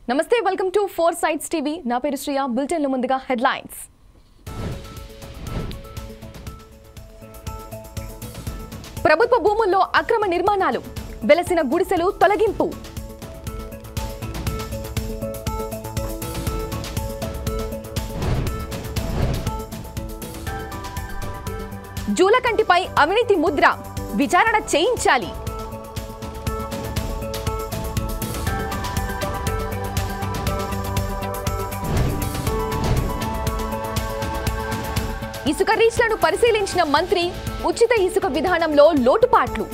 నమస్తే welcome to four sides TV నా పేరు శ్రియ బులెటిన్ల ముందుగా హెడ్లైన్స్ ప్రభుత్వ భూముల్లో అక్రమ నిర్మాణాలు వెలసిన గుడిసెలు తొలగింపు జూలకంటిపై అవినీతి ముద్ర విచారణ చేయించాలి ఇసుక రీచ్లను పరిశీలించిన మంత్రి ఉచిత ఇసుక విధానంలో లోటుపాట్లు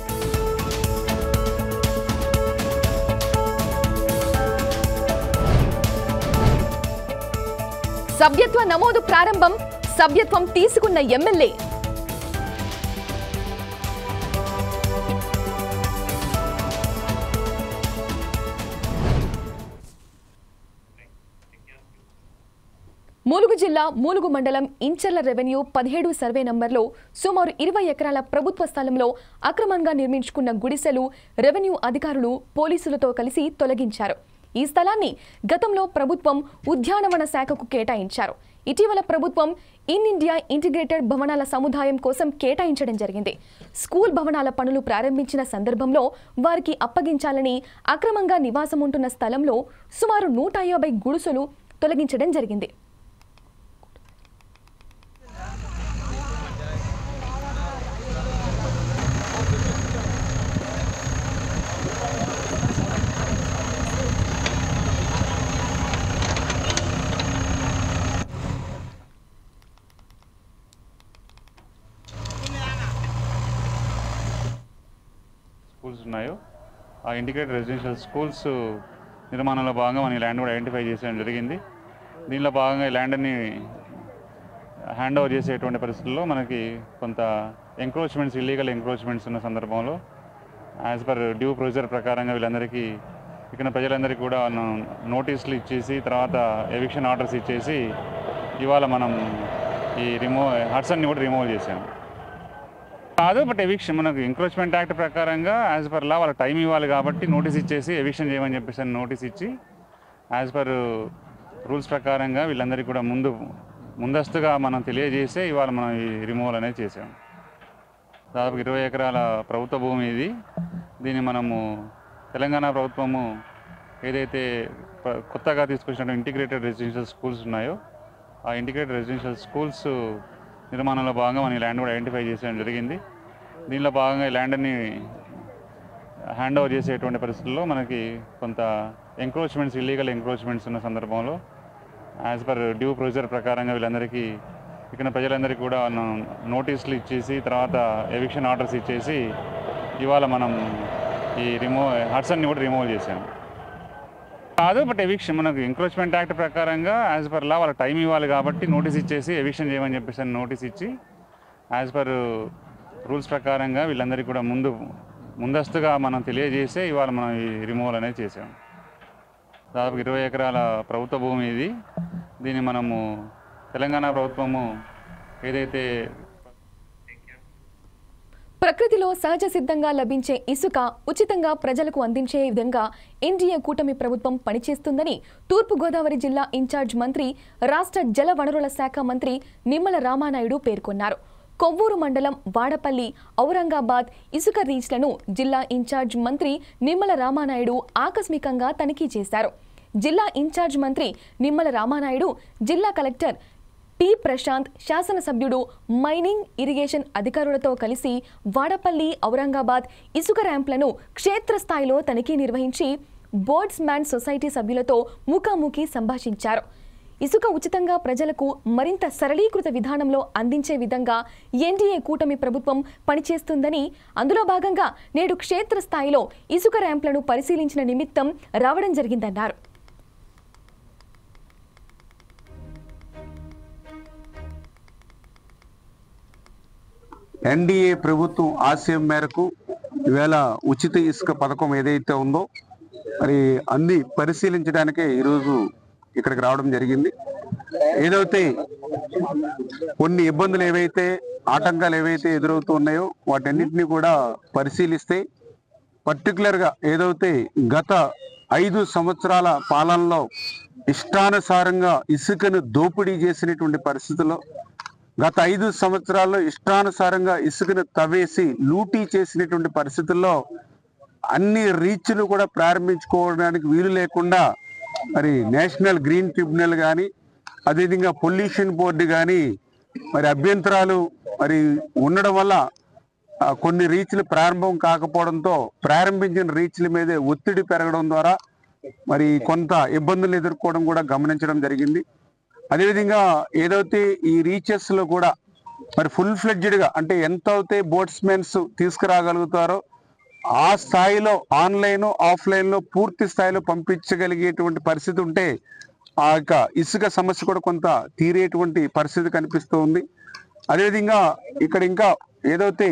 సభ్యత్వ నమోదు ప్రారంభం సభ్యత్వం తీసుకున్న ఎమ్మెల్యే ములుగు జిల్లా మూలుగు మండలం ఇంచర్ల రెవెన్యూ పదిహేడు సర్వే నంబర్లో సుమారు ఇరవై ఎకరాల ప్రభుత్వ స్థలంలో అక్రమంగా నిర్మించుకున్న గుడిసెలు రెవెన్యూ అధికారులు పోలీసులతో కలిసి తొలగించారు ఈ స్థలాన్ని గతంలో ప్రభుత్వం ఉద్యానవన శాఖకు కేటాయించారు ఇటీవల ప్రభుత్వం ఇన్ ఇండియా ఇంటిగ్రేటెడ్ భవనాల సముదాయం కోసం కేటాయించడం జరిగింది స్కూల్ భవనాల పనులు ప్రారంభించిన సందర్భంలో వారికి అప్పగించాలని అక్రమంగా నివాసం ఉంటున్న స్థలంలో సుమారు నూట యాభై గుడిసెలు తొలగించడం జరిగింది స్కూల్స్ ఉన్నాయో ఆ ఇంటిగ్రేటెడ్ రెసిడెన్షియల్ స్కూల్స్ నిర్మాణంలో భాగంగా మన ఈ ల్యాండ్ కూడా ఐడెంటిఫై చేసేయడం జరిగింది దీనిలో భాగంగా ఈ ల్యాండ్ని హ్యాండ్ ఓవర్ చేసేటువంటి పరిస్థితుల్లో మనకి కొంత ఎంక్రోచ్మెంట్స్ ఇల్లీగల్ ఎంక్రోచ్మెంట్స్ ఉన్న సందర్భంలో యాజ్ పర్ డ్యూ ప్రొసీజర్ ప్రకారంగా వీళ్ళందరికీ ఇక్కడ ప్రజలందరికీ కూడా మనం నోటీసులు ఇచ్చేసి తర్వాత ఎవిక్షన్ ఆర్డర్స్ ఇచ్చేసి ఇవాళ మనం ఈ రిమూవ్ హట్సన్ని కూడా రిమూవ్ చేసాము కాదు బట్ ఎవిక్షన్ మనకు ఎంక్రోచ్మెంట్ యాక్ట్ ప్రకారంగా యాజ్ పర్ లా వాళ్ళ టైం ఇవ్వాలి కాబట్టి నోటీస్ ఇచ్చేసి ఎవిక్షన్ చేయమని చెప్పేసి నోటీస్ ఇచ్చి యాజ్ పర్ రూల్స్ ప్రకారంగా వీళ్ళందరికీ కూడా ముందు ముందస్తుగా మనం తెలియజేసే ఇవాళ మనం ఈ రిమూవల్ అనేది చేసాం దాదాపు ఇరవై ఎకరాల ప్రభుత్వ భూమి ఇది దీన్ని మనము తెలంగాణ ప్రభుత్వము ఏదైతే ప్ర- కొత్తగా తీసుకొచ్చిన ఇంటిగ్రేటెడ్ రెసిడెన్షియల్ స్కూల్స్ ఉన్నాయో ఆ ఇంటిగ్రేటెడ్ రెసిడెన్షియల్ స్కూల్స్ నిర్మాణంలో భాగంగా మన ఈ ల్యాండ్ కూడా ఐడెంటిఫై చేసేయడం జరిగింది దీనిలో భాగంగా ఈ ల్యాండ్ని హ్యాండ్ ఓవర్ చేసేటువంటి పరిస్థితుల్లో మనకి కొంత ఎంక్రోచ్మెంట్స్ ఇల్లీగల్ ఎంక్రోచ్మెంట్స్ ఉన్న సందర్భంలో యాజ్ పర్ డ్యూ ప్రొసీజర్ ప్రకారంగా వీళ్ళందరికీ ఇక్కడ ప్రజలందరికీ కూడా మనం నోటీసులు ఇచ్చేసి తర్వాత ఎవిక్షన్ ఆర్డర్స్ ఇచ్చేసి ఇవాళ మనం ఈ రిమూవ్ హట్సన్ని కూడా రిమూవ్ చేసాము కాదు బట్ ఎవిక్షన్ మనకు ఎంక్రోచ్మెంట్ యాక్ట్ ప్రకారంగా యాజ్ పర్ లా వాళ్ళ టైం ఇవ్వాలి కాబట్టి నోటీస్ ఇచ్చేసి ఎవిక్షన్ చేయమని చెప్పేసి నోటీస్ ఇచ్చి యాజ్ పర్ రూల్స్ ప్రకారంగా వీళ్ళందరికీ కూడా ముందు ముందస్తుగా మనం తెలియజేసే ఇవాళ మనం ఈ రిమూవల్ అనేది చేసాం దాదాపు ఇరవై ఎకరాల ప్రభుత్వ భూమి ఇది దీన్ని మనము తెలంగాణ ప్రభుత్వము ఏదైతే ప్రకృతిలో సహజ సిద్ధంగా లభించే ఇసుక ఉచితంగా ప్రజలకు అందించే విధంగా ఎన్డీఏ కూటమి ప్రభుత్వం పనిచేస్తుందని తూర్పుగోదావరి జిల్లా ఇన్ఛార్జ్ మంత్రి రాష్ట్ర జల వనరుల శాఖ మంత్రి నిమ్మల రామానాయుడు పేర్కొన్నారు కొవ్వూరు మండలం వాడపల్లి ఔరంగాబాద్ ఇసుక రీచ్లను జిల్లా ఇన్ఛార్జ్ మంత్రి నిమ్మల రామానాయుడు ఆకస్మికంగా తనిఖీ చేశారు జిల్లా ఇన్ఛార్జ్ మంత్రి నిమ్మల రామానాయుడు జిల్లా కలెక్టర్ టి ప్రశాంత్ శాసనసభ్యుడు మైనింగ్ ఇరిగేషన్ అధికారులతో కలిసి వాడపల్లి ఔరంగాబాద్ ఇసుక ర్యాంప్లను క్షేత్రస్థాయిలో తనిఖీ నిర్వహించి బోర్డ్స్ మ్యాన్ సొసైటీ సభ్యులతో ముఖాముఖి సంభాషించారు ఇసుక ఉచితంగా ప్రజలకు మరింత సరళీకృత విధానంలో అందించే విధంగా ఎన్డీఏ కూటమి ప్రభుత్వం పనిచేస్తుందని అందులో భాగంగా నేడు క్షేత్రస్థాయిలో ఇసుక ర్యాంప్లను పరిశీలించిన నిమిత్తం రావడం జరిగిందన్నారు ఎన్డీఏ ప్రభుత్వం ఆశయం మేరకు ఈవేళ ఉచిత ఇసుక పథకం ఏదైతే ఉందో మరి అన్ని పరిశీలించడానికే ఈరోజు ఇక్కడికి రావడం జరిగింది ఏదైతే కొన్ని ఇబ్బందులు ఏవైతే ఆటంకాలు ఏవైతే ఎదురవుతూ ఉన్నాయో వాటన్నిటిని కూడా పరిశీలిస్తే పర్టికులర్ గా ఏదైతే గత ఐదు సంవత్సరాల పాలనలో ఇష్టానుసారంగా ఇసుకను దోపిడీ చేసినటువంటి పరిస్థితుల్లో గత ఐదు సంవత్సరాల్లో ఇష్టానుసారంగా ఇసుకను తవ్వేసి లూటీ చేసినటువంటి పరిస్థితుల్లో అన్ని రీచ్లు కూడా ప్రారంభించుకోవడానికి వీలు లేకుండా మరి నేషనల్ గ్రీన్ ట్రిబ్యునల్ కానీ అదేవిధంగా పొల్యూషన్ బోర్డు కానీ మరి అభ్యంతరాలు మరి ఉండడం వల్ల ఆ, కొన్ని రీచ్లు ప్రారంభం కాకపోవడంతో ప్రారంభించిన రీచ్ల మీదే ఒత్తిడి పెరగడం ద్వారా మరి కొంత ఇబ్బందులు ఎదుర్కోవడం కూడా గమనించడం జరిగింది అదేవిధంగా ఏదైతే ఈ రీచెస్ లో కూడా మరి ఫుల్ ఫ్లెడ్జ్డ్ గా అంటే ఎంత అయితే బోట్స్మెన్స్ తీసుకురాగలుగుతారో ఆ స్థాయిలో ఆన్లైన్ ఆఫ్లైన్ లో పూర్తి స్థాయిలో పంపించగలిగేటువంటి పరిస్థితి ఉంటే ఆ యొక్క ఇసుక సమస్య కూడా కొంత తీరేటువంటి పరిస్థితి కనిపిస్తూ ఉంది అదేవిధంగా ఇక్కడ ఇంకా ఏదైతే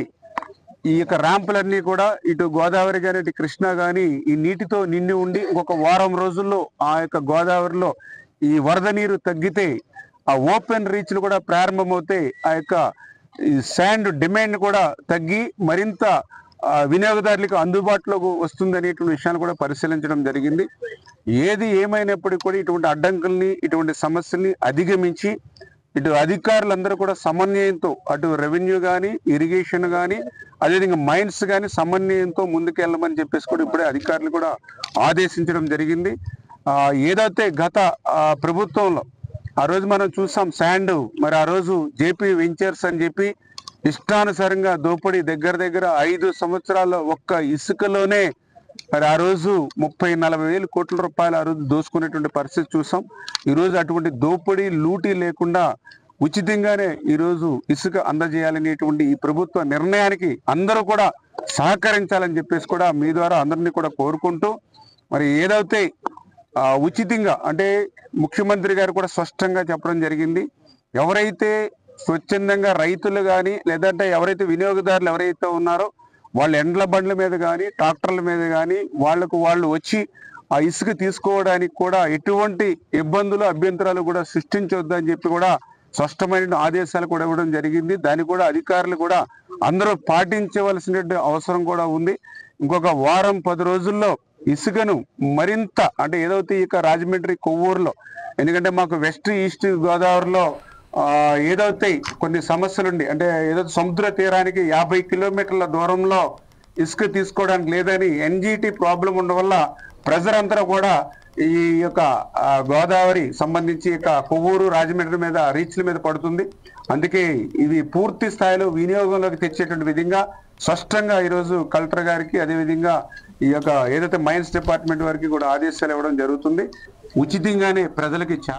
ఈ యొక్క ర్యాంపులన్నీ కూడా ఇటు గోదావరి కానీ ఇటు కృష్ణ కానీ ఈ నీటితో నిండి ఉండి ఇంకొక వారం రోజుల్లో ఆ యొక్క గోదావరిలో ఈ వరద నీరు తగ్గితే ఆ ఓపెన్ రీచ్లు కూడా ప్రారంభమవుతాయి ఆ యొక్క ఈ శాండ్ డిమాండ్ కూడా తగ్గి మరింత ఆ, వినియోగదారులకు అందుబాటులోకి వస్తుంది అనేటువంటి విషయాన్ని కూడా పరిశీలించడం జరిగింది ఏది ఏమైనప్పటికీ కూడా ఇటువంటి అడ్డంకుల్ని ఇటువంటి సమస్యల్ని అధిగమించి ఇటు అధికారులందరూ కూడా సమన్వయంతో అటు రెవెన్యూ కానీ ఇరిగేషన్ కానీ అదేవిధంగా మైన్స్ కానీ సమన్వయంతో ముందుకెళ్ళమని చెప్పేసి కూడా ఇప్పుడే అధికారులు కూడా ఆదేశించడం జరిగింది ఆ, ఏదైతే గత ఆ, ప్రభుత్వంలో ఆ రోజు మనం చూసాం శాండ్ మరి ఆ రోజు జేపీ వెంచర్స్ అని చెప్పి ఇష్టానుసారంగా దోపిడీ దగ్గర దగ్గర ఐదు సంవత్సరాల్లో ఒక్క ఇసుకలోనే మరి ఆ రోజు ముప్పై నలభై వేలు కోట్ల రూపాయలు ఆ రోజు దోసుకునేటువంటి పరిస్థితి చూసాం ఈ రోజు అటువంటి దోపిడీ లూటీ లేకుండా ఉచితంగానే ఈ రోజు ఇసుక అందజేయాలనేటువంటి ఈ ప్రభుత్వ నిర్ణయానికి అందరూ కూడా సహకరించాలని చెప్పేసి కూడా మీ ద్వారా అందరినీ కూడా కోరుకుంటూ మరి ఏదైతే ఆ, ఉచితంగా అంటే ముఖ్యమంత్రి గారు కూడా స్పష్టంగా చెప్పడం జరిగింది ఎవరైతే స్వచ్ఛందంగా రైతులు కానీ లేదంటే ఎవరైతే వినియోగదారులు ఎవరైతే ఉన్నారో వాళ్ళ ఎండ్ల బండ్ల మీద కానీ ట్రాక్టర్ల మీద కానీ వాళ్ళకు వాళ్ళు వచ్చి ఆ ఇసుక తీసుకోవడానికి కూడా ఎటువంటి ఇబ్బందులు అభ్యంతరాలు కూడా సృష్టించొద్దని చెప్పి కూడా స్పష్టమైన ఆదేశాలు కూడా ఇవ్వడం జరిగింది దాన్ని కూడా అధికారులు కూడా అందరూ పాటించవలసిన అవసరం కూడా ఉంది ఇంకొక వారం పది రోజుల్లో ఇసుకను మరింత అంటే ఏదైతే ఇక రాజమండ్రి కొవ్వూరులో ఎందుకంటే మాకు వెస్ట్ ఈస్ట్ గోదావరిలో ఆ, ఏదైతే కొన్ని సమస్యలుండి అంటే ఏదైతే సముద్ర తీరానికి యాభై కిలోమీటర్ల దూరంలో ఇసుక తీసుకోవడానికి లేదని ఎన్జిటి ప్రాబ్లం ఉండడం వల్ల ప్రజలందరూ కూడా ఈ యొక్క ఆ, గోదావరి సంబంధించి ఇక కొవ్వూరు రాజమండ్రి మీద రీచ్ల మీద పడుతుంది అందుకే ఇది పూర్తి స్థాయిలో వినియోగంలోకి తెచ్చేటువంటి విధంగా స్పష్టంగా ఈరోజు కలెక్టర్ గారికి అదేవిధంగా ఈ యొక్క ఏదైతే మైన్స్ డిపార్ట్మెంట్ వారికి కూడా ఆదేశాలు ఇవ్వడం జరుగుతుంది ఉచితంగానే ప్రజలకి చా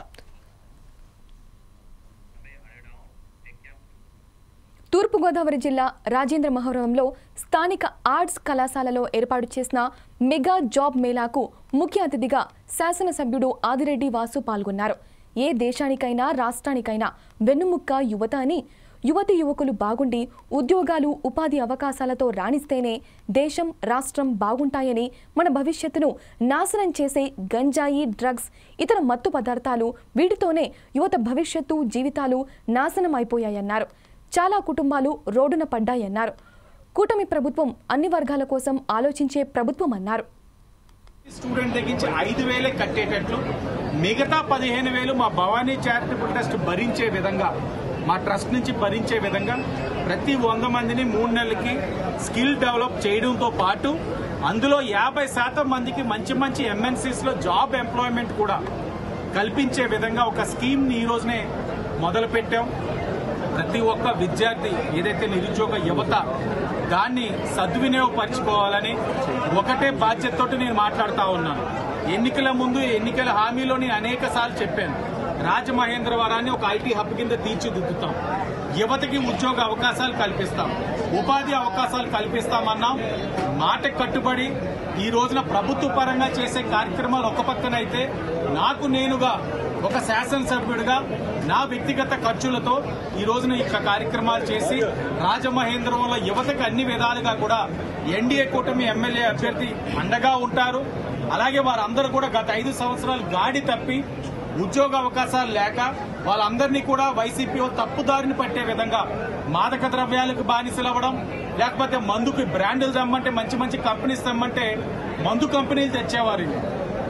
తూర్పుగోదావరి జిల్లా రాజేంద్ర మహోరంలో స్థానిక ఆర్ట్స్ కళాశాలలో ఏర్పాటు చేసిన మెగా జాబ్ మేళాకు ముఖ్య అతిథిగా శాసనసభ్యుడు ఆదిరెడ్డి వాసు పాల్గొన్నారు ఏ దేశానికైనా రాష్ట్రానికైనా వెన్నుముక్క యువత అని యువతి యువకులు బాగుండి ఉద్యోగాలు ఉపాధి అవకాశాలతో రాణిస్తేనే దేశం రాష్ట్రం బాగుంటాయని మన భవిష్యత్తును నాశనం చేసే గంజాయి డ్రగ్స్ ఇతర మత్తు పదార్థాలు వీటితోనే యువత భవిష్యత్తు జీవితాలు నాశనం అయిపోయాయన్నారు చాలా కుటుంబాలు రోడ్డున పడ్డాయన్నారు కూటమి ప్రభుత్వం అన్ని వర్గాల కోసం ఆలోచించే ప్రభుత్వం అన్నారు స్టూడెంట్ తగ్గించి ఐదు వేలే కట్టేటట్లు మిగతా పదిహేను వేలు మా భవానీ చారిటబుల్ ట్రస్ట్ భరించే విధంగా మా ట్రస్ట్ నుంచి భరించే విధంగా ప్రతి వంద మందిని మూడు నెలలకి స్కిల్ డెవలప్ చేయడంతో పాటు అందులో యాభై శాతం మందికి మంచి మంచి ఎంఎన్సీస్ లో జాబ్ ఎంప్లాయ్మెంట్ కూడా కల్పించే విధంగా ఒక స్కీమ్ ని ఈ రోజునే మొదలు పెట్టాం ప్రతి ఒక్క విద్యార్థి ఏదైతే నిరుద్యోగ యువత దాన్ని సద్వినియోగపరచుకోవాలని ఒకటే బాధ్యతతోటి నేను మాట్లాడుతా ఉన్నాను ఎన్నికల ముందు ఎన్నికల హామీలో నేను అనేక సార్లు చెప్పాను రాజమహేంద్రవరాన్ని ఒక ఐటీ హబ్ కింద తీర్చిదిద్దుతాం యువతకి ఉద్యోగ అవకాశాలు కల్పిస్తాం ఉపాధి అవకాశాలు కల్పిస్తామన్నాం మాట కట్టుబడి ఈ రోజున ప్రభుత్వ పరంగా చేసే కార్యక్రమాలు ఒక పక్కనైతే నాకు నేనుగా ఒక శాసనసభ్యుడిగా నా వ్యక్తిగత ఖర్చులతో ఈ రోజున ఈ కార్యక్రమాలు చేసి రాజమహేంద్రవరంలో యువతకు అన్ని విధాలుగా కూడా ఎన్డీఏ కూటమి ఎమ్మెల్యే అభ్యర్థి అండగా ఉంటారు అలాగే వారందరూ కూడా గత ఐదు సంవత్సరాలు గాడి తప్పి ఉద్యోగ అవకాశాలు లేక వాళ్ళందరినీ కూడా వైసీపీ తప్పుదారిని పట్టే విధంగా మాదక ద్రవ్యాలకు బానిసలవ్వడం లేకపోతే మందుకి బ్రాండ్లు తెమ్మంటే మంచి మంచి కంపెనీస్ తెమ్మంటే మందు కంపెనీలు తెచ్చేవారు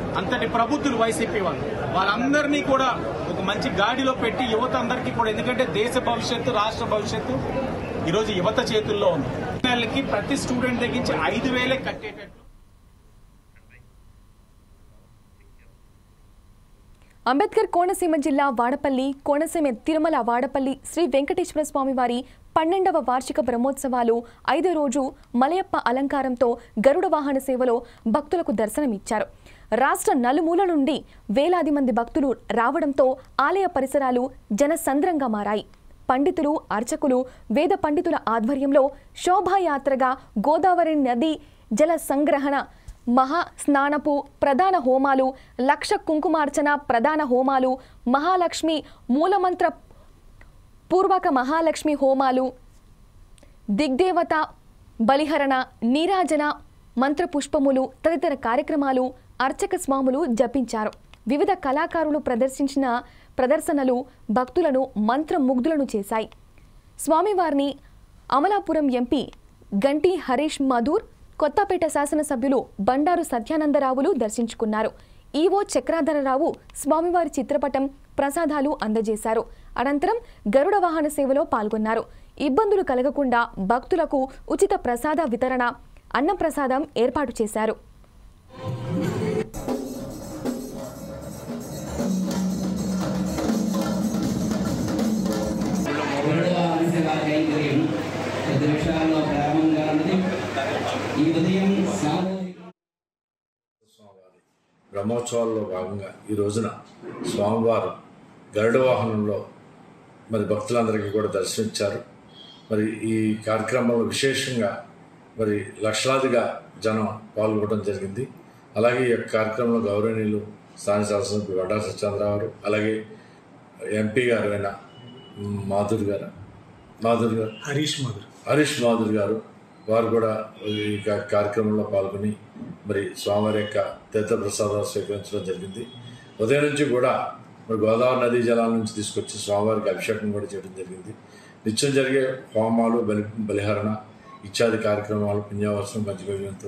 అంతటి ప్రబుద్ధులు వైసీపీ వాళ్ళు వాళ్ళందరినీ కూడా ఒక మంచి గాడిలో పెట్టి యువత అందరికీ కూడా ఎందుకంటే దేశ భవిష్యత్తు రాష్ట్ర భవిష్యత్తు ఈరోజు యువత చేతుల్లో ఉంది నెలకి ప్రతి స్టూడెంట్ దగ్గరించి ఐదు వేలే కట్టేటట్టు అంబేద్కర్ కోనసీమ జిల్లా వాడపల్లి కోనసీమ తిరుమల వాడపల్లి శ్రీ వెంకటేశ్వర స్వామి వారి పన్నెండవ వార్షిక బ్రహ్మోత్సవాలు ఐదో రోజు మలయప్ప అలంకారంతో గరుడ వాహన సేవలో భక్తులకు దర్శనమిచ్చారు రాష్ట్ర నలుమూల నుండి వేలాది మంది భక్తులు రావడంతో ఆలయ పరిసరాలు జనసంద్రంగా మారాయి పండితులు అర్చకులు వేద పండితుల ఆధ్వర్యంలో శోభాయాత్రగా గోదావరి నది జల సంగ్రహణ మహా స్నానపు ప్రధాన హోమాలు లక్ష కుంకుమార్చన ప్రధాన హోమాలు మహాలక్ష్మి మూలమంత్ర పూర్వక మహాలక్ష్మి హోమాలు దిగ్దేవత బలిహరణ నీరాజన మంత్రపుష్పములు తదితర కార్యక్రమాలు అర్చక స్వాములు జపించారు వివిధ కళాకారులు ప్రదర్శించిన ప్రదర్శనలు భక్తులను మంత్రముగ్ధులను చేశాయి స్వామివారిని అమలాపురం ఎంపీ గంటి హరీష్ మధూర్ కొత్తపేట శాసనసభ్యులు బండారు సత్యానందరావులు దర్శించుకున్నారు ఈవో చక్రాధరరావు స్వామివారి చిత్రపటం ప్రసాదాలు అందజేశారు అనంతరం గరుడ వాహన సేవలో పాల్గొన్నారు ఇబ్బందులు కలగకుండా భక్తులకు ఉచిత ప్రసాద వితరణ అన్నప్రసాదం ఏర్పాటు చేశారు రెండవ అంశగా కైంకర్యం కొద్ది నిమిషాల్లో ప్రారంభంగా ఉన్నది ఈ ఉదయం సామూహిక స్వామివారి బ్రహ్మోత్సవాల్లో భాగంగా ఈ రోజున స్వామివారు గరుడ వాహనంలో మరి భక్తులందరికీ కూడా దర్శనమిచ్చారు మరి ఈ కార్యక్రమంలో విశేషంగా మరి లక్షలాదిగా జనం పాల్గొనడం జరిగింది అలాగే ఈ యొక్క కార్యక్రమంలో గౌరవనీయులు స్థానిక శాసనసభ్యులు గడ్డా సత్యేంద్రరావు గారు అలాగే ఎంపీ గారు అయిన మాధురి గారు మాధురి గారు హరీష్ మధుర్ హరీష్ మాధురి గారు వారు కూడా ఈ కా- కార్యక్రమంలో పాల్గొని మరి స్వామివారి యొక్క తీర్థ ప్రసాదాలు స్వీకరించడం జరిగింది ఉదయం నుంచి కూడా మరి గోదావరి నదీ జలాల నుంచి తీసుకొచ్చి స్వామివారికి అభిషేకం కూడా చేయడం జరిగింది నిత్యం జరిగే హోమాలు బలి బలిహరణ ఇత్యాది కార్యక్రమాలు పుణ్యవర్షం పంచగవ్యంతో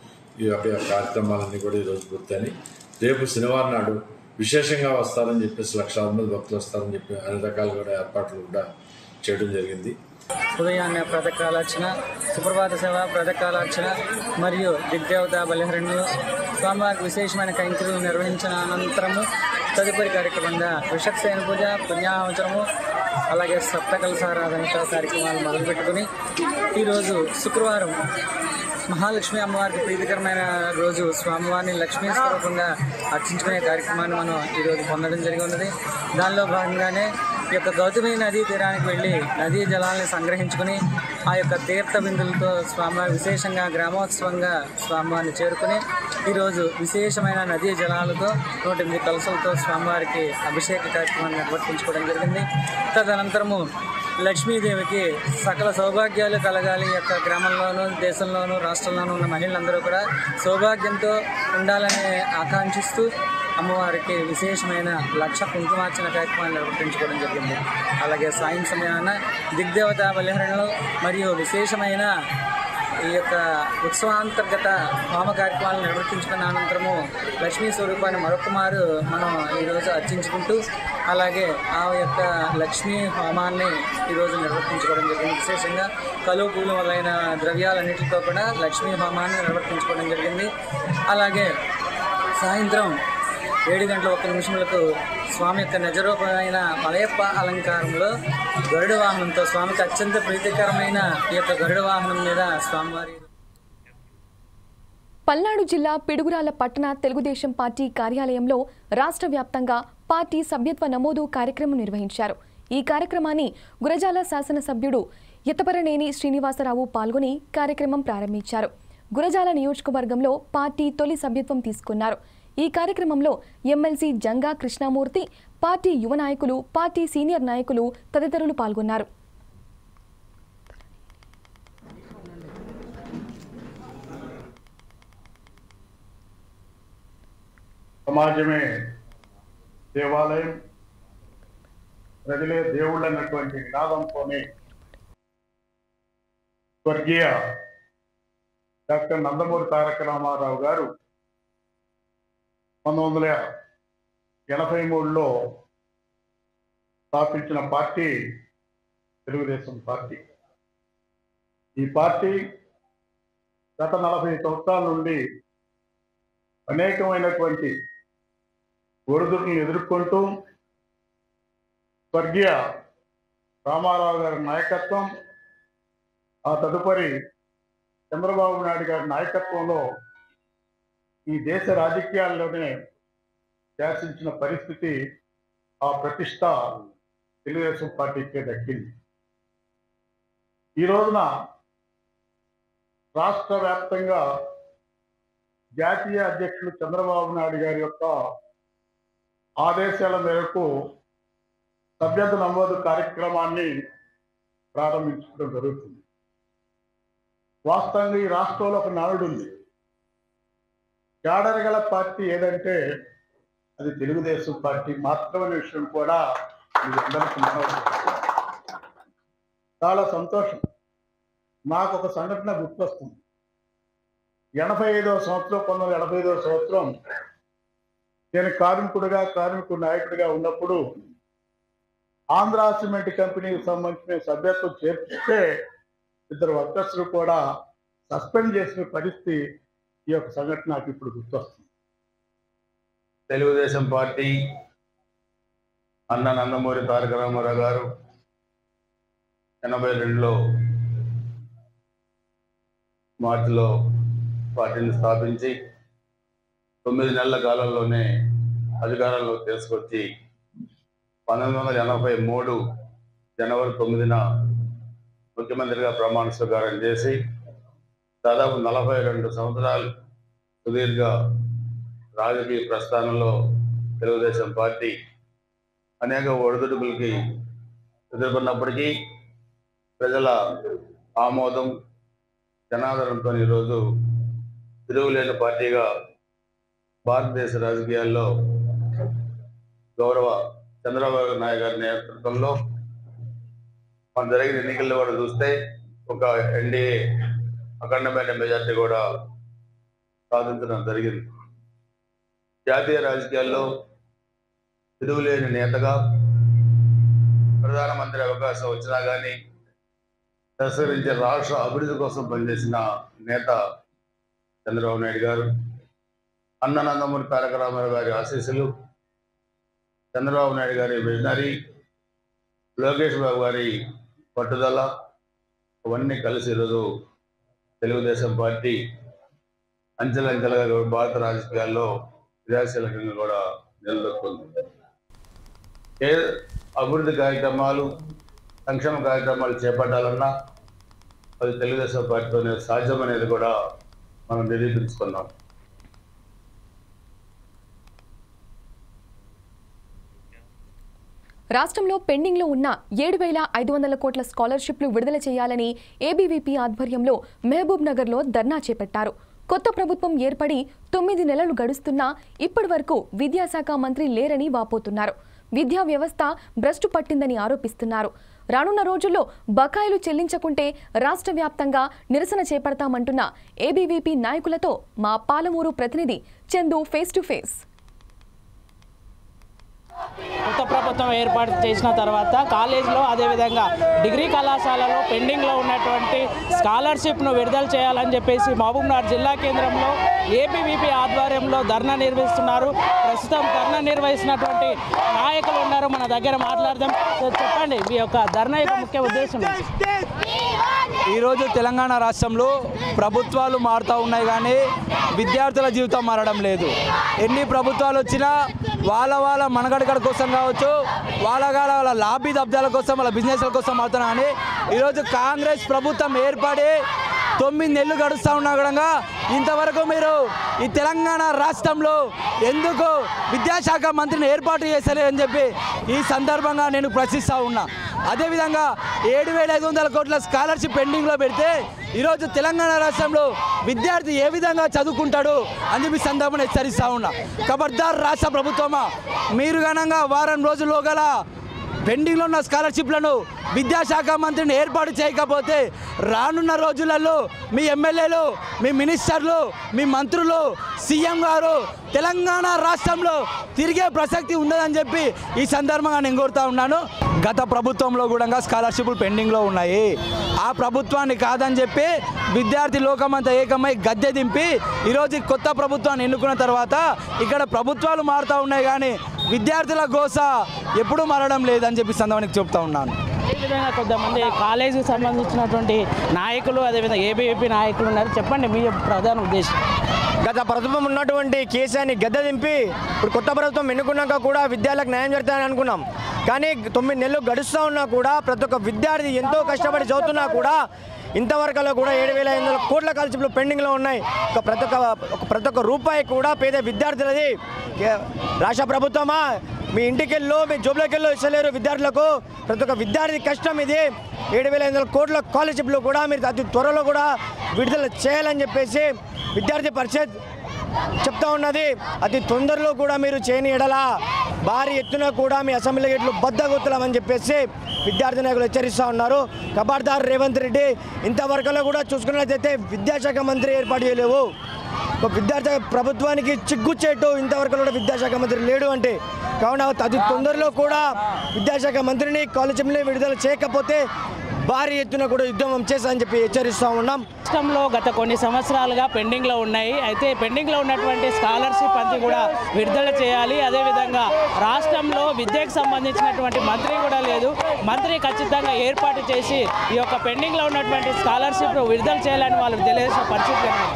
ఈ యొక్క కార్యక్రమాలన్నీ కూడా ఈరోజు పూర్తయినాయి రేపు శనివారం నాడు విశేషంగా వస్తారని చెప్పేసి లక్షలాది మంది భక్తులు వస్తారని చెప్పి అన్ని రకాల కూడా ఏర్పాట్లు కూడా చేయడం జరిగింది ఉదయాన్నే ప్రాతకాలార్చన సుప్రభాత సేవ ప్రాతకాలార్చన మరియు దిగ్దేవత బలిహరణలు స్వామివారికి విశేషమైన కైంకర్యం నిర్వహించిన అనంతరము తదుపరి కార్యక్రమంగా వృషక్సేన పూజ పుణ్యావచనము అలాగే సప్తకలసారాధన కార్యక్రమాలు మొదలుపెట్టుకుని ఈరోజు శుక్రవారం మహాలక్ష్మి అమ్మవారికి ప్రీతికరమైన రోజు స్వామివారిని లక్ష్మీ స్వరూపంగా అర్చించుకునే కార్యక్రమాన్ని మనం ఈరోజు పొందడం జరిగి ఉన్నది దానిలో భాగంగానే ఈ యొక్క గౌతమి నదీ తీరానికి వెళ్ళి నదీ జలాల్ని సంగ్రహించుకుని ఆ యొక్క తీర్థ బిందులతో స్వామివారి విశేషంగా గ్రామోత్సవంగా స్వామివారిని చేరుకుని ఈరోజు విశేషమైన నదీ జలాలతో నూట ఎనిమిది కలసలతో స్వామివారికి అభిషేక కార్యక్రమాన్ని నిర్వర్తించుకోవడం జరిగింది తదనంతరము లక్ష్మీదేవికి సకల సౌభాగ్యాలు కలగాలి ఈ యొక్క గ్రామంలోనూ దేశంలోనూ రాష్ట్రంలోనూ ఉన్న మహిళలందరూ కూడా సౌభాగ్యంతో ఉండాలని ఆకాంక్షిస్తూ అమ్మవారికి విశేషమైన లక్ష కుంకుమార్చన కార్యక్రమాన్ని నిర్వర్తించుకోవడం జరిగింది అలాగే సాయం సమయాన దిగ్దేవత బలిహరణలు మరియు విశేషమైన ఈ యొక్క ఉత్సవాంతర్గత హోమ కార్యక్రమాలను నిర్వర్తించుకున్న అనంతరము లక్ష్మీ స్వరూపాన్ని మరొక మారు మనం ఈరోజు అర్చించుకుంటూ అలాగే ఆ యొక్క లక్ష్మీ హోమాన్ని ఈరోజు నిర్వర్తించుకోవడం జరిగింది విశేషంగా కలువ పూలు మొదలైన ద్రవ్యాలన్నిటితో కూడా లక్ష్మీ హోమాన్ని నిర్వర్తించుకోవడం జరిగింది అలాగే సాయంత్రం ఏడు గంటల ఒక్క నిమిషములకు స్వామి యొక్క నిజరూపమైన మలయప్ప అలంకారంలో గరుడ వాహనంతో స్వామికి అత్యంత ప్రీతికరమైన ఈ యొక్క గరుడ వాహనం మీద స్వామివారి పల్నాడు జిల్లా పిడుగురాల పట్టణ తెలుగుదేశం పార్టీ కార్యాలయంలో రాష్ట్ర వ్యాప్తంగా పార్టీ సభ్యత్వ నమోదు కార్యక్రమం నిర్వహించారు ఈ కార్యక్రమాన్ని గురజాల శాసనసభ్యుడు యతపరనేని శ్రీనివాసరావు పాల్గొని కార్యక్రమం ప్రారంభించారు గురజాల నియోజకవర్గంలో పార్టీ తొలి సభ్యత్వం తీసుకున్నారు ఈ కార్యక్రమంలో ఎమ్మెల్సీ జంగా కృష్ణమూర్తి పార్టీ యువ నాయకులు పార్టీ సీనియర్ నాయకులు తదితరులు పాల్గొన్నారు సమాజమే దేవాలయం ప్రజలే దేవుళ్ళు అన్నటువంటి నినాదంతోనే స్వర్గీయ డాక్టర్ నందమూరి తారక రామారావు గారు పంతొమ్మిది వందల ఎనభై మూడులో స్థాపించిన పార్టీ తెలుగుదేశం పార్టీ ఈ పార్టీ గత నలభై సంవత్సరాల నుండి అనేకమైనటువంటి ఒడిదుడులను ఎదుర్కొంటూ స్వర్గీయ రామారావు గారి నాయకత్వం ఆ తదుపరి చంద్రబాబు నాయుడు గారి నాయకత్వంలో ఈ దేశ రాజకీయాల్లోనే శాసించిన పరిస్థితి ఆ ప్రతిష్ట తెలుగుదేశం పార్టీకే దక్కింది ఈ రోజున రాష్ట్ర వ్యాప్తంగా జాతీయ అధ్యక్షులు చంద్రబాబు నాయుడు గారి యొక్క ఆదేశాల మేరకు సభ్యత నమోదు కార్యక్రమాన్ని ప్రారంభించడం జరుగుతుంది వాస్తవంగా ఈ రాష్ట్రంలో ఒక నాయుడు ఉంది క్యాడర్ గల పార్టీ ఏదంటే అది తెలుగుదేశం పార్టీ మాత్రమనే విషయం కూడా మీ అందరికీ మనవి. చాలా సంతోషం నాకు ఒక సంఘటన గుర్తొస్తుంది ఎనభై ఐదవ సంవత్సరం పంతొమ్మిది వందల ఎనభై ఐదవ సంవత్సరం నేను కార్మికుడిగా కార్మికుడు నాయకుడిగా ఉన్నప్పుడు ఆంధ్ర సిమెంట్ కంపెనీకి సంబంధించిన సభ్యత్వం చేర్పిస్తే ఇద్దరు వర్కర్స్లు కూడా సస్పెండ్ చేసిన పరిస్థితి ఈ యొక్క సంఘటన నాకు ఇప్పుడు గుర్తొస్తుంది తెలుగుదేశం పార్టీ అన్న నందమూరి తారక రామారావు గారు ఎనభై రెండులో మార్చిలో పార్టీని స్థాపించి తొమ్మిది నెలల కాలంలోనే అధికారంలో తీసుకొచ్చి పంతొమ్మిది వందల ఎనభై మూడు జనవరి తొమ్మిదిన ముఖ్యమంత్రిగా ప్రమాణ స్వీకారం చేసి దాదాపు నలభై రెండు సంవత్సరాలు సుదీర్ఘ రాజకీయ ప్రస్థానంలో తెలుగుదేశం పార్టీ అనేక ఒడిదుడుకులకి ఎదుర్కొన్నప్పటికీ ప్రజల ఆమోదం జనాదరణతో ఈరోజు తిరుగులేని పార్టీగా భారతదేశ రాజకీయాల్లో గౌరవ చంద్రబాబు నాయుడు గారి నేతృత్వంలో మన జరిగిన ఎన్నికల్లో కూడా చూస్తే ఒక ఎన్డీఏ అఖండమైన మెజార్టీ కూడా సాధించడం జరిగింది జాతీయ రాజకీయాల్లో తిరుగులేని నేతగా ప్రధానమంత్రి అవకాశం వచ్చినా కానీ తిరస్కరించే రాష్ట్ర అభివృద్ధి కోసం పనిచేసిన నేత చంద్రబాబు నాయుడు గారు అన్న నందమూరి తారక రామారావు గారి ఆశీస్సులు చంద్రబాబు నాయుడు గారి విజనరీ లోకేష్ బాబు గారి పట్టుదల అవన్నీ కలిసి ఈరోజు తెలుగుదేశం పార్టీ అంచెలంచెలుగా భారత రాజకీయాల్లో క్రియాశీలకంగా కూడా నిలదొక్కుంది ఏ అభివృద్ధి కార్యక్రమాలు సంక్షేమ కార్యక్రమాలు చేపట్టాలన్నా అది తెలుగుదేశం పార్టీతోనే సాధ్యం అనేది కూడా మనం నిరూపించుకున్నాం రాష్ట్రంలో పెండింగ్లో ఉన్న ఏడు వేల ఐదు వందల కోట్ల స్కాలర్షిప్లు విడుదల చేయాలని ఏబీవీపీ ఆధ్వర్యంలో మహబూబ్ నగర్లో ధర్నా చేపట్టారు కొత్త ప్రభుత్వం ఏర్పడి తొమ్మిది నెలలు గడుస్తున్నా ఇప్పటి వరకు విద్యాశాఖ మంత్రి లేరని వాపోతున్నారు విద్యా వ్యవస్థ భ్రష్టు పట్టిందని ఆరోపిస్తున్నారు రానున్న రోజుల్లో బకాయిలు చెల్లించకుంటే రాష్ట్ర వ్యాప్తంగా నిరసన చేపడతామంటున్న ఏబీవీపీ నాయకులతో మా పాలమూరు ప్రతినిధి చందు ఫేస్ టు ఫేస్ కొత్త ప్రభుత్వం ఏర్పాటు చేసిన తర్వాత కాలేజీలో అదేవిధంగా డిగ్రీ కళాశాలలో పెండింగ్లో ఉన్నటువంటి స్కాలర్షిప్ను విడుదల చేయాలని చెప్పేసి మహబూబ్నగర్ జిల్లా కేంద్రంలో ఏపీవీపీ ఆధ్వర్యంలో ధర్నా నిర్వహిస్తున్నారు ప్రస్తుతం ధర్నా నిర్వహిస్తున్నటువంటి నాయకులు ఉన్నారు మన దగ్గర మాట్లాడదాం సో చెప్పండి మీ యొక్క ధర్నా యొక్క ముఖ్య ఉద్దేశం ఏంటి? ఈరోజు తెలంగాణ రాష్ట్రంలో ప్రభుత్వాలు మారుతూ ఉన్నాయి కానీ విద్యార్థుల జీవితం మారడం లేదు ఎన్ని ప్రభుత్వాలు వచ్చినా వాళ్ళ వాళ్ళ మనగడగడ కోసం కావచ్చు వాళ్ళ వాళ్ళ వాళ్ళ లాభీ దబ్దాల కోసం వాళ్ళ బిజినెస్ల కోసం మారుతున్నా కానీ ఈరోజు కాంగ్రెస్ ప్రభుత్వం ఏర్పడి తొమ్మిది నెలలు గడుస్తూ ఉన్నా కూడా ఇంతవరకు మీరు ఈ తెలంగాణ రాష్ట్రంలో ఎందుకు విద్యాశాఖ మంత్రిని ఏర్పాటు చేస్తలేరని చెప్పి ఈ సందర్భంగా నేను ప్రశ్నిస్తూ ఉన్నా అదేవిధంగా ఏడు వేల ఐదు వందల కోట్ల స్కాలర్షిప్ పెండింగ్లో పెడితే ఈరోజు తెలంగాణ రాష్ట్రంలో విద్యార్థి ఏ విధంగా చదువుకుంటాడు అని చెప్పి సందర్భంగా హెచ్చరిస్తూ ఉన్నా ఖబర్దార్ రాష్ట్ర ప్రభుత్వమా మీరు గనంగా వారం రోజుల్లో గల పెండింగ్లో ఉన్న స్కాలర్షిప్లను విద్యాశాఖ మంత్రిని ఏర్పాటు చేయకపోతే రానున్న రోజులలో మీ ఎమ్మెల్యేలు మీ మినిస్టర్లు మీ మంత్రులు సీఎం గారు తెలంగాణ రాష్ట్రంలో తిరిగే ప్రసక్తి ఉండదని చెప్పి ఈ సందర్భంగా నేను కోరుతా ఉన్నాను గత ప్రభుత్వంలో కూడా స్కాలర్షిప్లు పెండింగ్లో ఉన్నాయి ఆ ప్రభుత్వాన్ని కాదని చెప్పి విద్యార్థి లోకమంతా ఏకమై గద్దె దింపి ఈరోజు ఈ కొత్త ప్రభుత్వాన్ని ఎన్నుకున్న తర్వాత ఇక్కడ ప్రభుత్వాలు మారుతూ ఉన్నాయి కానీ విద్యార్థుల గోస ఎప్పుడూ మారడం లేదని చెప్పి సందర్భానికి చెప్తా ఉన్నాను అదేవిధంగా కొంతమంది కాలేజీకి సంబంధించినటువంటి నాయకులు అదేవిధంగా ఏబీవీపీ నాయకులు ఉన్నారు చెప్పండి మీ ప్రధాన ఉద్దేశం గత ప్రభుత్వం ఉన్నటువంటి కేసీఆర్ని గద్దె దింపి ఇప్పుడు కొత్త ప్రభుత్వం ఎన్నుకున్నాక కూడా విద్యార్థులకు న్యాయం జరుగుతుందని అనుకున్నాం కానీ తొమ్మిది నెలలు గడుస్తూ ఉన్నా కూడా ప్రతి ఒక్క విద్యార్థి ఎంతో కష్టపడి చదువుతున్నా కూడా ఇంతవరకులో కూడా ఏడు వేల ఐదు వందల కోట్ల కాల్చిపులు పెండింగ్లో ఉన్నాయి ఒక ప్రతి ఒక్క ఒక ప్రతి ఒక్క రూపాయి కూడా పేద విద్యార్థులది కే- రాష్ట్ర ప్రభుత్వమా మీ ఇంటికెళ్ళో మీ జోబులోకి వెళ్ళో ఇస్తలేరు విద్యార్థులకు ప్రతి ఒక్క విద్యార్థి కష్టం ఇది ఏడు వేల ఐదు వందల కోట్ల స్కాలర్షిప్లు కూడా మీరు అతి త్వరలో కూడా విడుదల చేయాలని చెప్పేసి విద్యార్థి పరిషత్ చెప్తా ఉన్నది అతి తొందరలో కూడా మీరు చేయని ఎడలా భారీ ఎత్తున కూడా మీ అసెంబ్లీ గేట్లు బద్దగొత్తులామని చెప్పేసి విద్యార్థి నాయకులు హెచ్చరిస్తూ ఉన్నారు కబార్దార్ రేవంత్ రెడ్డి ఇంతవరకులో కూడా చూసుకున్నట్లయితే విద్యాశాఖ మంత్రి ఏర్పాటు చేయలేవు ఒక విద్యార్థి ప్రభుత్వానికి చిగ్గుచేటు ఇంతవరకు కూడా విద్యాశాఖ మంత్రి లేడు అంటే కావున అతి తొందరలో కూడా విద్యాశాఖ మంత్రిని కాలేజీని విడుదల చేయకపోతే భారీ ఎత్తున కూడా యుద్ధం చేస్తా చెప్పి హెచ్చరిస్తూ ఉన్నాం రాష్ట్రంలో గత కొన్ని సంవత్సరాలుగా పెండింగ్లో ఉన్నాయి అయితే పెండింగ్లో ఉన్నటువంటి స్కాలర్షిప్ అంతా కూడా విడుదల చేయాలి అదేవిధంగా రాష్ట్రంలో విద్యకు సంబంధించినటువంటి మంత్రి కూడా లేదు మంత్రి ఖచ్చితంగా ఏర్పాటు చేసి ఈ యొక్క పెండింగ్లో ఉన్నటువంటి స్కాలర్షిప్ విడుదల చేయాలని వాళ్ళకి తెలియజేసిన పరిస్థితి ఉంది.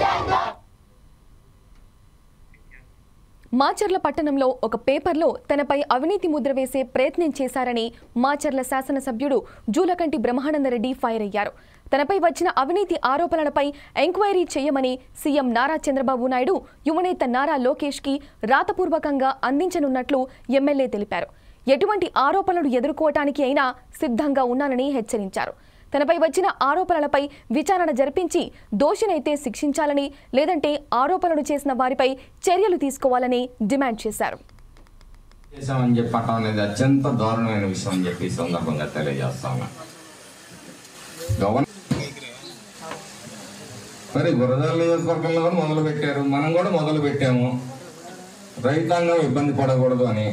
మాచర్ల పట్టణంలో ఒక పేపర్లో తనపై అవినీతి ముద్ర వేసే ప్రయత్నం చేశారని మాచర్ల శాసనసభ్యుడు జూలకంటి బ్రహ్మానందరెడ్డి ఫైర్ అయ్యారు తనపై వచ్చిన అవినీతి ఆరోపణలపై ఎంక్వైరీ చేయమని సీఎం నారా చంద్రబాబు నాయుడు యువనేత నారా లోకేష్ కి రాతపూర్వకంగా అందించనున్నట్లు ఎమ్మెల్యే తెలిపారు ఎటువంటి ఆరోపణలు ఎదుర్కోవటానికి అయినా సిద్ధంగా ఉన్నానని హెచ్చరించారు తనపై వచ్చిన ఆరోపణలపై విచారణ జరిపించి దోషినైతే శిక్షించాలని లేదంటే ఆరోపణలు చేసిన వారిపై చర్యలు తీసుకోవాలని డిమాండ్ చేశారు చేశామని చెప్పటం అనేది అత్యంత దారుణమైన విషయం అని చెప్పి ఈ సందర్భంగా తెలియజేస్తాను గవర్న మరి గురజాల నియోజకవర్గంలో కూడా మొదలు పెట్టారు మనం కూడా మొదలు పెట్టాము రైతాంగం ఇబ్బంది పడకూడదు అని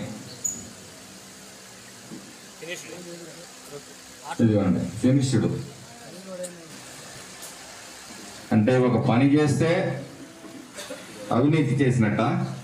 ఇదిగోండి ఫినిష్డ్ అంటే ఒక పని చేస్తే అవినీతి చేసినట్ట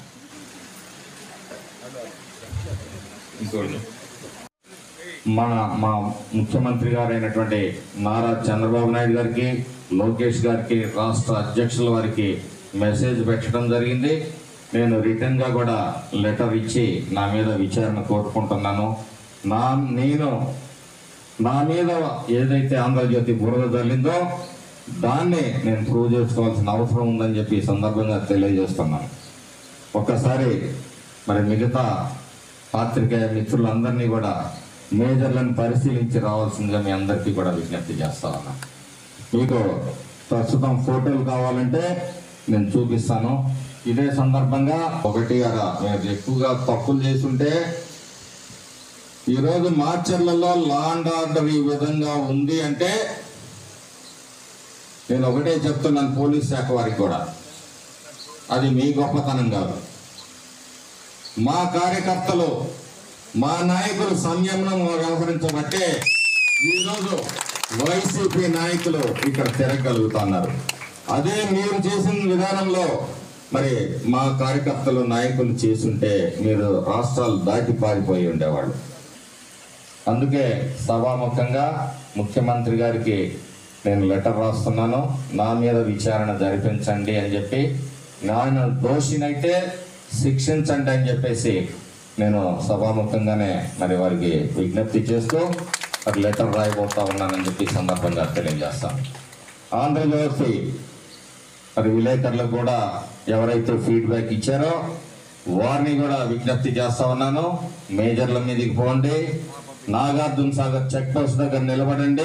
ఇంకోటి మన మా ముఖ్యమంత్రి గారైనటువంటి నారా చంద్రబాబు నాయుడు గారికి లోకేష్ గారికి రాష్ట్ర అధ్యక్షుల వారికి మెసేజ్ పెట్టడం జరిగింది నేను రిటర్న్గా కూడా లెటర్ ఇచ్చి నా మీద విచారణ కోరుకుంటున్నాను నా నేను నా మీద ఏదైతే ఆంధ్రజ్యోతి బురద తల్లిందో దాన్ని నేను ప్రూవ్ చేసుకోవాల్సిన అవసరం ఉందని చెప్పి ఈ సందర్భంగా తెలియజేస్తున్నాను ఒక్కసారి మరి మిగతా పాత్రికేయ మిత్రులందరినీ కూడా మేజర్లను పరిశీలించి రావాల్సిందిగా మీ అందరికీ కూడా విజ్ఞప్తి చేస్తా ఉన్నా మీకు ప్రస్తుతం ఫోటోలు కావాలంటే నేను చూపిస్తాను ఇదే సందర్భంగా ఒకటి అలా మీరు ఎక్కువగా తప్పులు చేస్తుంటే ఈరోజు మార్చర్లలో లా అండ్ ఆర్డర్ ఈ విధంగా ఉంది అంటే నేను ఒకటే చెప్తున్నాను పోలీస్ శాఖ వారికి కూడా అది మీ గొప్పతనం కాదు మా కార్యకర్తలు మా నాయకులు సంయమనం వ్యవహరించబట్టే ఈరోజు వైసీపీ నాయకులు ఇక్కడ తిరగలుగుతున్నారు అదే మీరు చేసిన విధానంలో మరి మా కార్యకర్తలు నాయకులు చేసుంటే మీరు రాష్ట్రాలు దాటి పారిపోయి ఉండేవాళ్ళు అందుకే సభాముఖంగా ముఖ్యమంత్రి గారికి నేను లెటర్ రాస్తున్నాను నా మీద విచారణ జరిపించండి అని చెప్పి నేను దోషినైతే శిక్షించండి అని చెప్పేసి నేను సభాముఖంగానే మరి వారికి విజ్ఞప్తి చేస్తూ మరి లెటర్ రాయబోతా ఉన్నానని చెప్పి ఈ సందర్భంగా తెలియజేస్తాను ఆంధ్రజ్యోతి మరి విలేకరులకు కూడా ఎవరైతే ఫీడ్బ్యాక్ ఇచ్చారో వారిని కూడా విజ్ఞప్తి చేస్తా ఉన్నాను మేజర్ల మీదకి పోండి నాగార్జున సాగర్ చెక్ పోస్ట్ దగ్గర నిలబడండి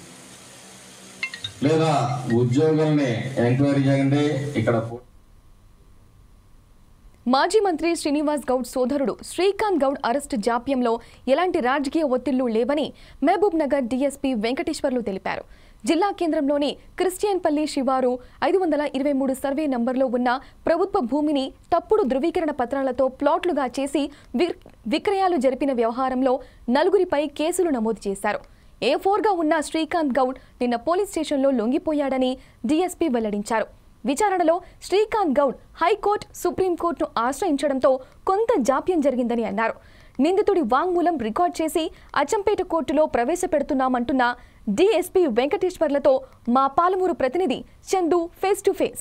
లేదా ఉద్యోగుల్ని ఎంక్వైరీ చేయండి ఇక్కడ మాజీ మంత్రి శ్రీనివాస్ గౌడ్ సోదరుడు శ్రీకాంత్ గౌడ్ అరెస్టు జాప్యంలో ఎలాంటి రాజకీయ ఒత్తిళ్లు లేవని మహబూబ్ నగర్ డీఎస్పీ వెంకటేశ్వర్లు తెలిపారు జిల్లా కేంద్రంలోని క్రిస్టియన్పల్లి శివారు ఐదు వందల ఇరవై మూడు సర్వే నంబర్లో ఉన్న ప్రభుత్వ భూమిని తప్పుడు ధృవీకరణ పత్రాలతో ప్లాట్లుగా చేసి విక్- విక్రయాలు జరిపిన వ్యవహారంలో నలుగురిపై కేసులు నమోదు చేశారు ఏ ఫోర్గా ఉన్న శ్రీకాంత్ గౌడ్ నిన్న పోలీస్ స్టేషన్లో లొంగిపోయాడని డీఎస్పీ వెల్లడించారు విచారణలో శ్రీకాంత్ గౌడ్ హైకోర్టు సుప్రీంకోర్టును ఆశ్రయించడంతో కొంత జాప్యం జరిగిందని అన్నారు నిందితుడి వాంగ్మూలం రికార్డ్ చేసి అచ్చంపేట కోర్టులో ప్రవేశపెడుతున్నామంటున్న డీఎస్పీ వెంకటేశ్వర్లతో మా పాలమూరు ప్రతినిధి Chandu face to face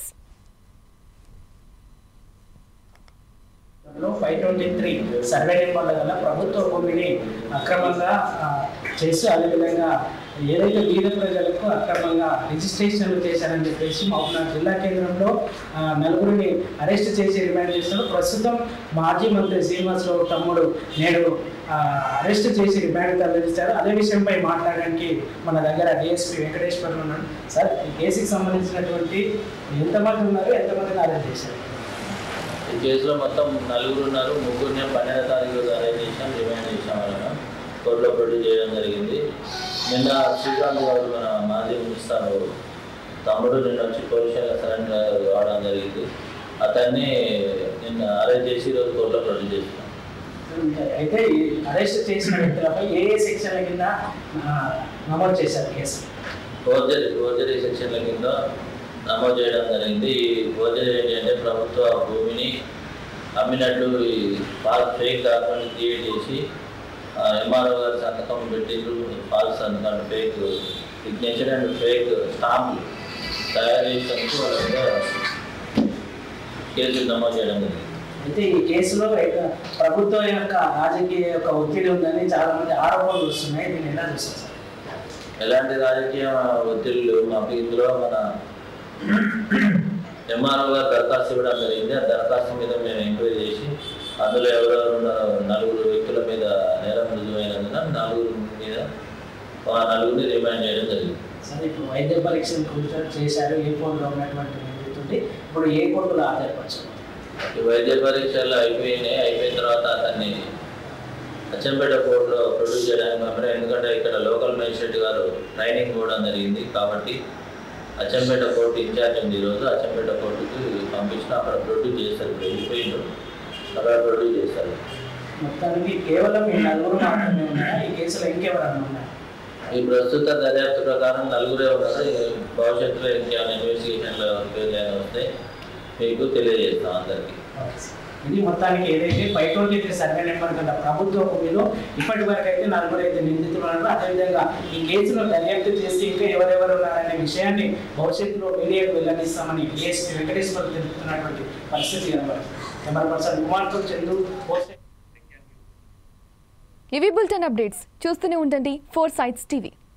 five twenty three survey నెంబర్ల గల ప్రభుత్వ భూమిని అక్రమంగా ఆ, చేస్తూ అదేవిధంగా ఏదైతే బీద ప్రజలకు అక్రమంగా రిజిస్ట్రేషన్లు చేశారని చెప్పేసి మహబూబ్నగర్ జిల్లా కేంద్రంలో ఆ, నలుగురిని అరెస్ట్ చేసి రిమాండ్ చేస్తున్నారు ప్రస్తుతం మాజీ మంత్రి శ్రీనివాసరావు తమ్ముడు నేడు ఆ, అరెస్ట్ చేసి రిమాండ్ తరలించారు అదే విషయంపై మాట్లాడడానికి మన దగ్గర డిఎస్పీ వెంకటేశ్వర్ ఉన్నాడు సార్ ఈ కేసుకి సంబంధించినటువంటి ఎంతమంది ఉన్నారు ఎంతమందిని అరెస్ట్ చేశారు ఈ కేసులో మొత్తం నలుగురు ఉన్నారు ముగ్గురిని పన్నెండో తారీఖు అరెస్ట్ చేసాం రిమాండ్ చేసాం వాళ్ళను కోర్టులో ప్రొడ్యూస్ చేయడం జరిగింది నిన్న శ్రీకాంత్ గారు మన మాజీ మున్సిపాల్ తమ్ముడు నిన్న వచ్చి పొజిషన్లో సరెండర్ కావడం జరిగింది అతన్ని నిన్న అరెస్ట్ చేసి ఈరోజు కోర్టులో ప్రొడ్యూస్ చేసినాం అయితే ఈ అరెస్ట్ చేసిన వ్యక్తులపై ఏ ఏ సెక్షన్ల కింద ఆ, నమోదు చేశారు కేసు ఫోర్జరీ ఫోర్జరీ సెక్షన్ల కింద నమోదు చేయడం జరిగింది ఈ ఫోర్జరీ ఏంటి అంటే ప్రభుత్వ భూమిని అమ్మినట్లు ఈ ఫాల్స్ ఫేక్ డాక్యుమెంట్ క్రియేట్ చేసి ఎంఆర్ఓ గారి సంతకం పెట్టిండ్రు ఫాల్స్ సంతకం ఫేక్ సిగ్నేచర్ అండ్ ఫేక్ స్టాంపులు తయారు చేసినందుకు వాళ్ళ మీద కేసులు నమోదు చేయడం జరిగింది అయితే ఈ కేసులో ఏక- ప్రభుత్వం యొక్క రాజకీయ యొక్క ఒత్తిడి ఉందని చాలా మంది ఆరోపణలు వస్తున్నాయి దీన్ని ఎలా చూస్తారు సార్ ఎలాంటి రాజకీయ ఒత్తిళ్ళు మాకు ఇందులో మన ఎంఆర్ఓ గారు దరఖాస్తు ఇవ్వడం జరిగింది ఆ దరఖాస్తు మీద మేము ఎంక్వైరీ చేసి అందులో ఎవరెవరు ఉన్నారో నలుగురు వ్యక్తుల మీద నేరం రుజువైనందున నలుగురు మీద ఆ నలుగురిని రిమాండ్ చేయడం జరిగింది సరే ఇప్పుడు వైద్య పరీక్షలు కొంచెం చేశారు ఏ కోర్టులో ఉన్నటువంటి నిందితుడి ఇప్పుడు ఏ కోర్టులో ఆధారపరచారు ఈ వైద్య పరీక్షలు అయిపోయినాయి అయిపోయిన తర్వాత అతన్ని అచ్చంపేట కోర్టులో ప్రొడ్యూస్ చేయడానికి పంపిన ఎందుకంటే ఇక్కడ లోకల్ మేజిస్ట్రేట్ గారు ట్రైనింగ్ ఇవ్వడం జరిగింది కాబట్టి అచ్చంపేట కోర్టు ఇన్ఛార్జ్ ఉంది ఈరోజు అచ్చంపేట కోర్టుకి పంపించిన అక్కడ ప్రొడ్యూస్ చేస్తారు ఇప్పుడు వెళ్ళిపోయిండు అక్కడ ప్రొడ్యూస్ చేస్తారు మొత్తానికి కేవలం ఈ నలుగురు మాత్రమే ఉన్నాయా ఈ కేసులో ఇంకెవరన్నా ఉన్నాయా ఈ ప్రస్తుత దర్యాప్తు ప్రకారం నలుగురే ఉన్నారు ఇక భవిష్యత్తులో ఇంకేమైనా ఇన్వెస్టిగేషన్లో పేర్లు అయినా వస్తే మీకు తెలియజేస్తాం అందరికీ ఇది మొత్తానికి ఏదైతే five twenty three survey number గల ప్రభుత్వ భూమిలో ఇప్పటి వరకు అయితే నలుగురు అయితే నిందితులు ఉన్నారు అదేవిధంగా ఈ కేసును దర్యాప్తు చేసి ఇంకా ఎవరెవరు ఉన్నారనే విషయాన్ని భవిష్యత్తులో మీడియాకు వెల్లడిస్తామని డిఎస్పీ వెంకటేశ్వర్ తెలుపుతున్నటువంటి పరిస్థితి కనబడుతుంది కెమెరా పర్సన్ కుమార్తో చందు పోస్ట్ ఇవి బులెటిన్ అప్డేట్స్ చూస్తూనే ఉండండి ఫోర్ సైట్స్ టీవీ